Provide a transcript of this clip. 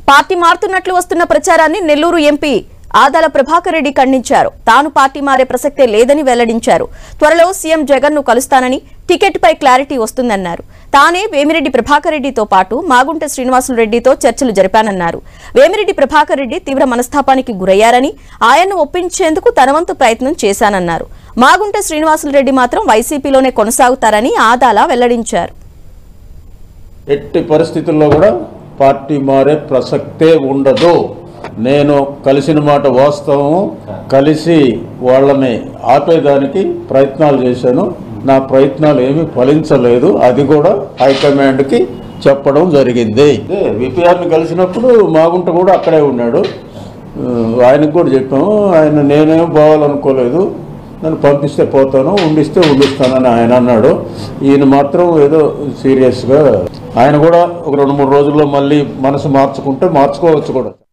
party మారుతున్నట్లు వస్తున్న ప్రచారాన్ని నెల్లూరు ఎంపీ ఆదాల ప్రభాకర్ రెడ్డి ఖండించారు తాను పార్టీ మారే ప్రసక్తే లేదని వెల్లడించారు త్వరలో సీఎం జగన్ ను కలుస్తానని టికెట్ పై క్లారిటీ వస్తుందన్నారు తానే వేమిరెడ్డి ప్రభాకర్ రెడ్డితో పాటు మాగుంట శ్రీనివాసులు రెడ్డితో చర్చలు జరిపానన్నారు వేమిరెడ్డి ప్రభాకర్ రెడ్డి తీవ్ర మనస్తాపానికి గురయ్యారని ఆయన్ను ఒప్పించేందుకు తన వంతు ప్రయత్నం చేశానన్నారు మాగుంట శ్రీనివాసులు రెడ్డి మాత్రం వైసీపీలోనే కొనసాగుతారని ఆదాల వెల్లడించారు ఎట్టి పరిస్థితుల్లో కూడా పార్టీ మారే ప్రసక్తే ఉండదు నేను కలిసిన మాట వాస్తవం కలిసి వాళ్ళని ఆపేదానికి ప్రయత్నాలు చేశాను నా ప్రయత్నాలు ఏమీ ఫలించలేదు అది కూడా హైకమాండ్కి చెప్పడం జరిగింది విపిఆర్ని కలిసినప్పుడు మాగుంట కూడా అక్కడే ఉన్నాడు ఆ, ఆయనకు కూడా చెప్పాము ఆయన నేనేం పోవాలనుకోలేదు నన్ను పంపిస్తే పోతాను ఉండిస్తే ఉండిస్తానని ఆయన అన్నాడు ఈయన మాత్రం ఏదో సీరియస్గా ఆయన కూడా ఒక రెండు మూడు రోజుల్లో మళ్ళీ మనసు మార్చుకుంటే మార్చుకోవచ్చు కూడా